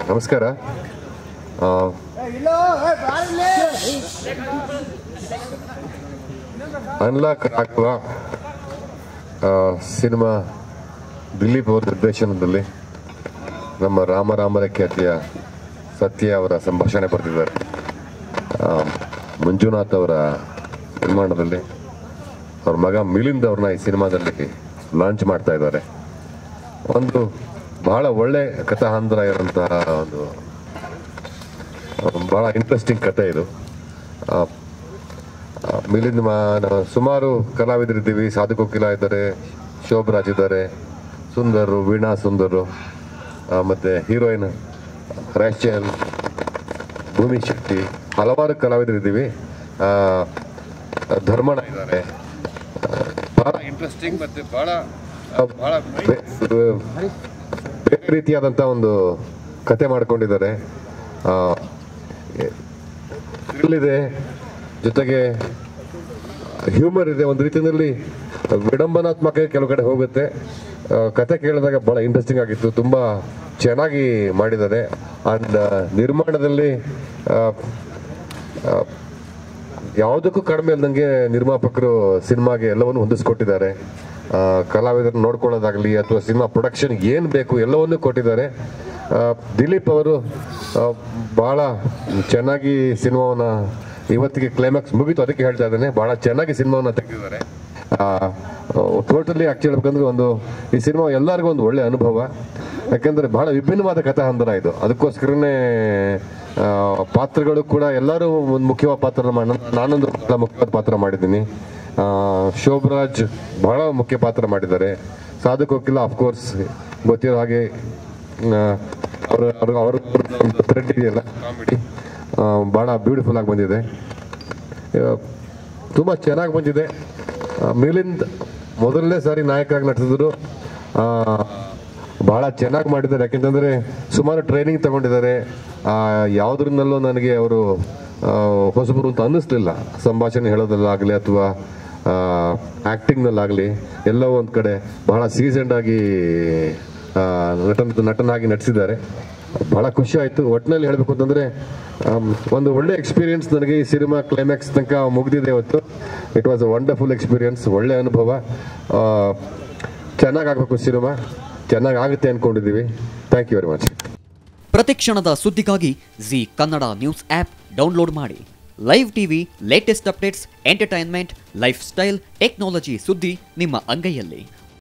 ನಮಸ್ಕಾರ ಆ, ಅನ್ಲಾಕ್ ಆಗುವ ಆ, ಸಿನಿಮಾ ದಿಲೀಪ್ ಅವರ ನಿರ್ದೇಶನದಲ್ಲಿ ನಮ್ಮ ರಾಮರಾಮರ ಖ್ಯಾತಿಯ ಸತ್ಯ ಅವರ ಸಂಭಾಷಣೆ ಬರೆದಿದ್ದಾರೆ ಆ, ಮಂಜುನಾಥ್ ಅವರ ನಿರ್ಮಾಣದಲ್ಲಿ ಅವ್ರ ಮಗ ಮಿಲಿಂದ್ ಅವ್ರನ್ನ ಈ ಸಿನಿಮಾದಲ್ಲಿ ಲಾಂಚ್ ಮಾಡ್ತಾ ಇದ್ದಾರೆ ಒಂದು ಬಹಳ ಒಳ್ಳೆ ಕಥಾಹಂದ್ರ ಇರೋಂತಹ ಒಂದು ಆ, ಬಹಳ ಇಂಟ್ರೆಸ್ಟಿಂಗ್ ಕತೆ ಇದು ಆ, ಆ, ಮಿಲಿಂದ್ ಮಾ ನಾವು ಸುಮಾರು ಕಲಾವಿದರಿದ್ದೀವಿ ಸಾಧು ಕೋಕಿಲ ಇದ್ದಾರೆ ಶೋಭರಾಜ್ ಇದ್ದಾರೆ ಸುಂದರು ವೀಣಾ ಸುಂದರು ಆ, ಮತ್ತೆ ಹೀರೋಯಿನ್ ರ್ಯಾಚಲ್ ಭೂಮಿ ಶಕ್ತಿ ಹಲವಾರು ಕಲಾವಿದರಿದ್ದೀವಿ ಆ, ಧರ್ಮಣ್ಣ ಇದ್ದಾರೆ ಆ, ಬಹಳ ಇಂಟ್ರೆಸ್ಟಿಂಗ್ ಮತ್ತೆ ಬಹಳ ಆ, ಬಹಳ ಬೇ- ಬೇರೆ ರೀತಿಯಾದಂಥ ಒಂದು ಕತೆ ಮಾಡ್ಕೊಂಡಿದ್ದಾರೆ ಆ, ಥ್ರಿಲ್ ಇದೆ ಜೊತೆಗೆ ಹ್ಯೂಮರ್ ಇದೆ ಒಂದು ರೀತಿಯಲ್ಲಿ ವಿಡಂಬನಾತ್ಮಕ ಕೆಲವು ಕಡೆ ಹೋಗುತ್ತೆ ಆ, ಕತೆ ಕೇಳಿದಾಗ ಬಹಳ ಇಂಟ್ರೆಸ್ಟಿಂಗ್ ಆಗಿತ್ತು ತುಂಬಾ ಚೆನ್ನಾಗಿ ಮಾಡಿದ್ದಾರೆ ಅಂಡ್ ನಿರ್ಮಾಣದಲ್ಲಿ ಆ, ಆ, ಯಾವುದಕ್ಕೂ ಕಡಿಮೆ ಇಲ್ದಂಗೆ ನಿರ್ಮಾಪಕರು ಸಿನಿಮಾಗೆ ಎಲ್ಲವನ್ನು ಹೊಂದಿಸ್ಕೊಟ್ಟಿದ್ದಾರೆ ಆ, ಕಲಾವಿದರನ್ನ ನೋಡ್ಕೊಳ್ಳೋದಾಗ್ಲಿ ಅಥವಾ ಸಿನಿಮಾ ಪ್ರೊಡಕ್ಷನ್ ಏನ್ ಬೇಕು ಎಲ್ಲವನ್ನೂ ಕೊಟ್ಟಿದ್ದಾರೆ ಆ, ದಿಲೀಪ್ ಅವರು ಆ, ಬಹಳ ಚೆನ್ನಾಗಿ ಸಿನಿಮಾವನ್ನ ಇವತ್ತಿಗೆ ಕ್ಲೈಮ್ಯಾಕ್ಸ್ ಮುಗೀತು ಅದಕ್ಕೆ ಹೇಳ್ತಾ ಇದ್ದೇನೆ ಬಹಳ ಚೆನ್ನಾಗಿ ಸಿನಿಮಾವನ್ನ ತೆಗೆದಿದ್ದಾರೆ ಟೋಟಲಿ ಆಕ್ಚುಲಿ ಹೇಳ್ಬೇಕಂದ್ರೆ ಒಂದು ಈ ಸಿನಿಮಾ ಎಲ್ಲರಿಗೂ ಒಂದು ಒಳ್ಳೆ ಅನುಭವ ಯಾಕಂದ್ರೆ ಬಹಳ ವಿಭಿನ್ನವಾದ ಕಥಾಹಂದರ ಇದು ಅದಕ್ಕೋಸ್ಕರನೇ ಆ, ಪಾತ್ರಗಳು ಕೂಡ ಎಲ್ಲರೂ ಒಂದು ಮುಖ್ಯವಾದ ಪಾತ್ರ ಮಾಡಿ ನಾನೊಂದು ಬಹಳ ಮುಖ್ಯವಾದ ಪಾತ್ರ ಮಾಡಿದ್ದೀನಿ ಆ, ಶೋಭರಾಜ್ ಬಹಳ ಮುಖ್ಯ ಪಾತ್ರ ಮಾಡಿದ್ದಾರೆ ಸಾಧು ಕೋಕಿಲ ಅಫ್ಕೋರ್ಸ್ ಗೊತ್ತಿರೋ ಹಾಗೆ ಆ, ಅವ್ರ ಅವ್ರ ಅವ್ರ ಥ್ರೆಡ್ ಇದೆಯಲ್ಲ ಕಾಮಿಡಿ ಬಹಳ ಬ್ಯೂಟಿಫುಲ್ ಆಗಿ ಬಂದಿದೆ ಆ, ತುಂಬಾ ಚೆನ್ನಾಗಿ ಬಂದಿದೆ ಆ, ಮಿಲಿಂದ್ ಮೊದಲನೇ ಸಾರಿ ನಾಯಕರಾಗಿ ನಟಿಸಿದ್ರು ಆ, ಬಹಳ ಚೆನ್ನಾಗಿ ಮಾಡಿದ್ದಾರೆ ಯಾಕೆಂತಂದ್ರೆ ಸುಮಾರು ಟ್ರೈನಿಂಗ್ ತಗೊಂಡಿದ್ದಾರೆ ಆ, ಯಾವುದ್ರನ್ನಲ್ಲೂ ನನಗೆ ಅವರು ಆ, ಹೊಸಬರು ಅಂತ ಅನ್ನಿಸ್ಲಿಲ್ಲ ಸಂಭಾಷಣೆ ಹೇಳೋದಲ್ಲಾಗಲಿ ಅಥವಾ ಆಕ್ಟಿಂಗ್ನಲ್ಲಾಗಲಿ ಎಲ್ಲೋ ಒಂದು ಕಡೆ ಬಹಳ ಸೀಸೆಂಡ್ ಆಗಿ ಆ, ನಟನ ನಟನಾಗಿ ನಟಿಸಿದ್ದಾರೆ ಬಹಳ ಖುಷಿ ಆಯ್ತು ಒಟ್ಟಿನಲ್ಲಿ ಹೇಳಬೇಕು ಅಂತಂದ್ರೆ ಆಮ್, ಒಂದು ಒಳ್ಳೆ ಎಕ್ಸ್ಪೀರಿಯನ್ಸ್ ನನಗೆ ಈ ಸಿನಿಮಾ ಕ್ಲೈಮ್ಯಾಕ್ಸ್ ತನಕ ಮುಗಿದಿದೆ ಇವತ್ತು it was a wonderful experience ಒಳ್ಳೆ ಅನುಭವ ಚೆನ್ನಾಗಿ ಆಗಬೇಕು ಸಿನಿಮಾ ಚೆನ್ನಾಗಿ ಆಗುತ್ತೆ ಅನ್ಕೊಂಡಿದ್ದೀವಿ ಥ್ಯಾಂಕ್ ಯು ವೆರಿ ಮಚ್ ಪ್ರತಿಕ್ಷಣದ ಸುದ್ದಿಗಾಗಿ Zee Kannada news app download ಮಾಡಿ live TV latest updates entertainment lifestyle technology ಸುದ್ದಿ ನಿಮ್ಮ ಅಂಗೈಯಲ್ಲಿ